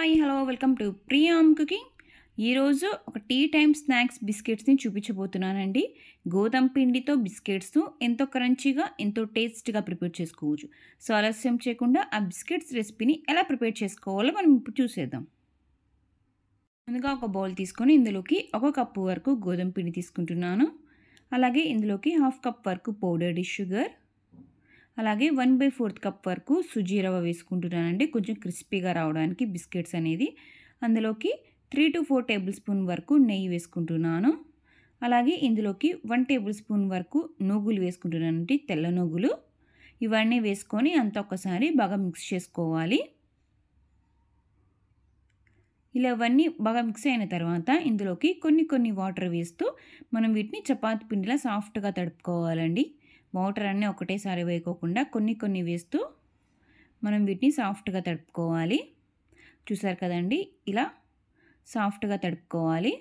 hi hello welcome to Priyam cooking ఈరోజు ఒక tea time snacks బిస్కెట్స్ని చూపించబోతున్నానండి గోధుమ పిండితో బిస్కెట్స్ ఎంతో క్రంచీగా ఎంతో టేస్ట్గా ప్రిపేర్ చేసుకోవచ్చు సో ఆలస్యం చేయకుండా ఆ బిస్కెట్స్ రెసిపీని ఎలా ప్రిపేర్ చేసుకోవాలో మనం ఇప్పుడు చూసేద్దాం ముందుగా ఒక బౌల్ తీసుకొని ఇందులోకి ఒక కప్పు వరకు గోధుమ పిండి తీసుకుంటున్నాను అలాగే ఇందులోకి హాఫ్ కప్ వరకు పౌడర్డ్ షుగర్ అలాగే వన్ బై ఫోర్త్ కప్ వరకు సుజీ రవ్వ వేసుకుంటున్నానండి కొంచెం క్రిస్పీగా రావడానికి బిస్కెట్స్ అనేది అందులోకి three to four tablespoon వరకు నెయ్యి వేసుకుంటున్నాను అలాగే ఇందులోకి వన్ టేబుల్ స్పూన్ వరకు నూగులు వేసుకుంటున్నానండి తెల్ల నూగులు ఇవన్నీ వేసుకొని అంత ఒకసారి బాగా మిక్స్ చేసుకోవాలి ఇలా ఇవన్నీ బాగా మిక్స్ అయిన తర్వాత ఇందులోకి కొన్ని కొన్ని వాటర్ వేస్తూ మనం వీటిని చపాతి పిండిలా సాఫ్ట్గా తడుపుకోవాలండి వాటర్ అన్నీ ఒకటేసారి వేయకోకుండా కొన్ని కొన్ని వేస్తూ మనం వీటిని సాఫ్ట్గా తడుపుకోవాలి చూసారు కదండి ఇలా సాఫ్ట్గా తడుపుకోవాలి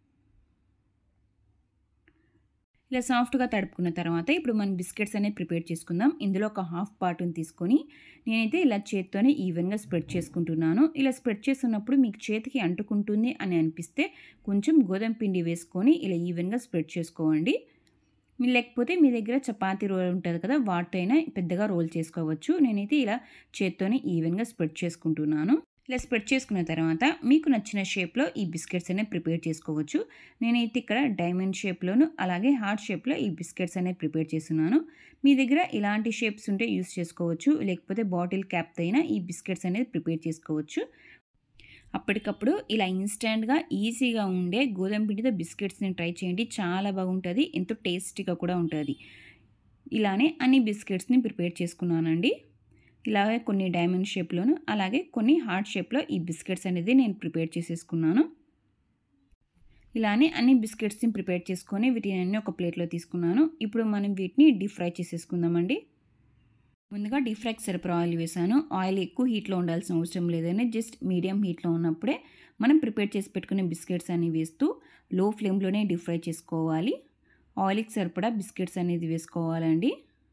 ఇలా సాఫ్ట్గా తడుపుకున్న తర్వాత ఇప్పుడు మనం బిస్కెట్స్ అనేది ప్రిపేర్ చేసుకుందాం ఇందులో ఒక హాఫ్ పార్ట్ని తీసుకొని నేనైతే ఇలా చేత్తోనే ఈవెన్గా స్ప్రెడ్ చేసుకుంటున్నాను ఇలా స్ప్రెడ్ చేస్తున్నప్పుడు మీకు చేతికి అంటుకుంటుంది అని అనిపిస్తే కొంచెం గోధుమ పిండి వేసుకొని ఇలా ఈవెన్గా స్ప్రెడ్ చేసుకోండి లేకపోతే మీ దగ్గర చపాతీ రోల్ ఉంటుంది కదా వాటితో అయినా పెద్దగా రోల్ చేసుకోవచ్చు నేనైతే ఇలా చేత్తోనే ఈవెన్గా స్ప్రెడ్ చేసుకుంటున్నాను ఇలా స్ప్రెడ్ చేసుకున్న తర్వాత మీకు నచ్చిన షేప్లో ఈ బిస్కెట్స్ అనేవి ప్రిపేర్ చేసుకోవచ్చు నేనైతే ఇక్కడ డైమండ్ షేప్లోను అలాగే హార్ట్ షేప్లో ఈ బిస్కెట్స్ అనేవి ప్రిపేర్ చేస్తున్నాను మీ దగ్గర ఇలాంటి షేప్స్ ఉంటే యూస్ చేసుకోవచ్చు లేకపోతే బాటిల్ క్యాప్తో అయినా ఈ బిస్కెట్స్ అనేది ప్రిపేర్ చేసుకోవచ్చు అప్పటికప్పుడు ఇలా ఇన్స్టెంట్గా ఈజీగా ఉండే గోధుమ పిండితో బిస్కెట్స్ని ట్రై చేయండి చాలా బాగుంటుంది ఎంతో టేస్టీగా కూడా ఉంటుంది ఇలానే అన్ని బిస్కెట్స్ని ప్రిపేర్ చేసుకున్నానండి ఇలాగే కొన్ని డైమండ్ షేప్లోను అలాగే కొన్ని హార్ట్ షేప్లో ఈ బిస్కెట్స్ అనేది నేను ప్రిపేర్ చేసేసుకున్నాను ఇలానే అన్ని బిస్కెట్స్ని ప్రిపేర్ చేసుకొని వీటిని అన్ని ఒక ప్లేట్లో తీసుకున్నాను ఇప్పుడు మనం వీటిని డీప్ ఫ్రై చేసేసుకుందామండి ముందుగా డీప్ ఫ్రైకి సరిపడా ఆయిల్ వేసాను ఆయిల్ ఎక్కువ హీట్లో ఉండాల్సిన అవసరం లేదని జస్ట్ మీడియం హీట్లో ఉన్నప్పుడే మనం ప్రిపేర్ చేసి పెట్టుకునే బిస్కెట్స్ అన్ని వేస్తూ లో ఫ్లేమ్లోనే డీప్ ఫ్రై చేసుకోవాలి ఆయిల్కి సరిపడా బిస్కెట్స్ అనేది వేసుకోవాలండి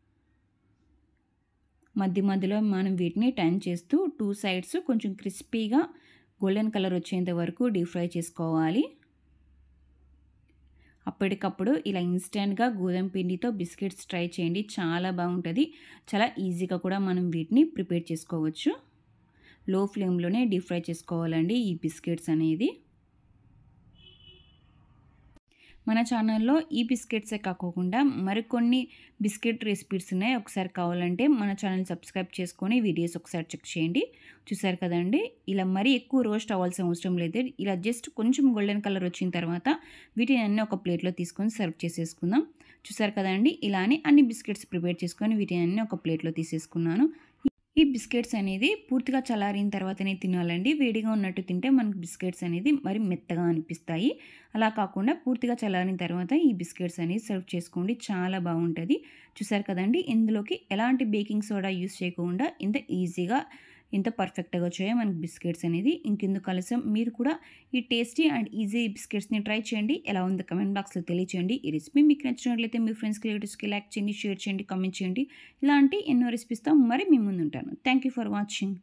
మధ్య మధ్యలో మనం వీటిని టర్న్ చేస్తూ టూ సైడ్స్ కొంచెం క్రిస్పీగా గోల్డెన్ కలర్ వచ్చేంత వరకు డీప్ ఫ్రై చేసుకోవాలి అప్పటికప్పుడు ఇలా ఇన్స్టెంట్గా గోధుమ పిండితో బిస్కెట్స్ ట్రై చేయండి చాలా బాగుంటుంది చాలా ఈజీగా కూడా మనం వీటిని ప్రిపేర్ చేసుకోవచ్చు లో ఫ్లేమ్లోనే డీప్ ఫ్రై చేసుకోవాలండి ఈ బిస్కెట్స్ అనేది మన ఛానల్లో ఈ బిస్కెట్సే కాకుండా మరికొన్ని బిస్కెట్ రెసిపీస్ ఉన్నాయి ఒకసారి కావాలంటే మన ఛానల్ సబ్స్క్రైబ్ చేసుకొని వీడియోస్ ఒకసారి చెక్ చేయండి చూసారు కదండి ఇలా మరీ ఎక్కువ రోస్ట్ అవ్వాల్సిన అవసరం లేదు ఇలా జస్ట్ కొంచెం గోల్డెన్ కలర్ వచ్చిన తర్వాత వీటిని అన్ని ఒక ప్లేట్లో తీసుకొని సర్వ్ చేసేసుకుందాం చూసారు కదండి ఇలానే అన్ని బిస్కెట్స్ ప్రిపేర్ చేసుకొని వీటిని అన్ని ఒక ప్లేట్లో తీసేసుకున్నాను ఈ బిస్కెట్స్ అనేది పూర్తిగా చల్లారిన తర్వాతనే తినాలండి వేడిగా ఉన్నట్టు తింటే మనకు బిస్కెట్స్ అనేది మరి మెత్తగా అనిపిస్తాయి అలా కాకుండా పూర్తిగా చల్లారిన తర్వాత ఈ బిస్కెట్స్ అనేది సర్వ్ చేసుకోండి చాలా బాగుంటుంది చూసారు కదండి ఇందులోకి ఎలాంటి బేకింగ్ సోడా యూస్ చేయకుండా ఇంత ఈజీగా ఎంత పర్ఫెక్ట్గా వచ్చాయో మనకి బిస్కెట్స్ అనేది ఇంకెందుకు కలిసాం మీరు కూడా ఈ టేస్టీ అండ్ ఈజీ బిస్కెట్స్ని ట్రై చేయండి ఎలా ఉందో కమెంట్ బాక్స్లో తెలియచేయండి ఈ రెసిపీ మీకు నచ్చినట్లయితే మీ ఫ్రెండ్స్కి రిలేటివ్స్కి లైక్ చేయండి షేర్ చేయండి కామెంట్ చేయండి ఇలాంటి ఎన్నో రెసిపీస్తో మరి మీ ముందు ఉంటాను థ్యాంక్ యూ ఫర్ వాచింగ్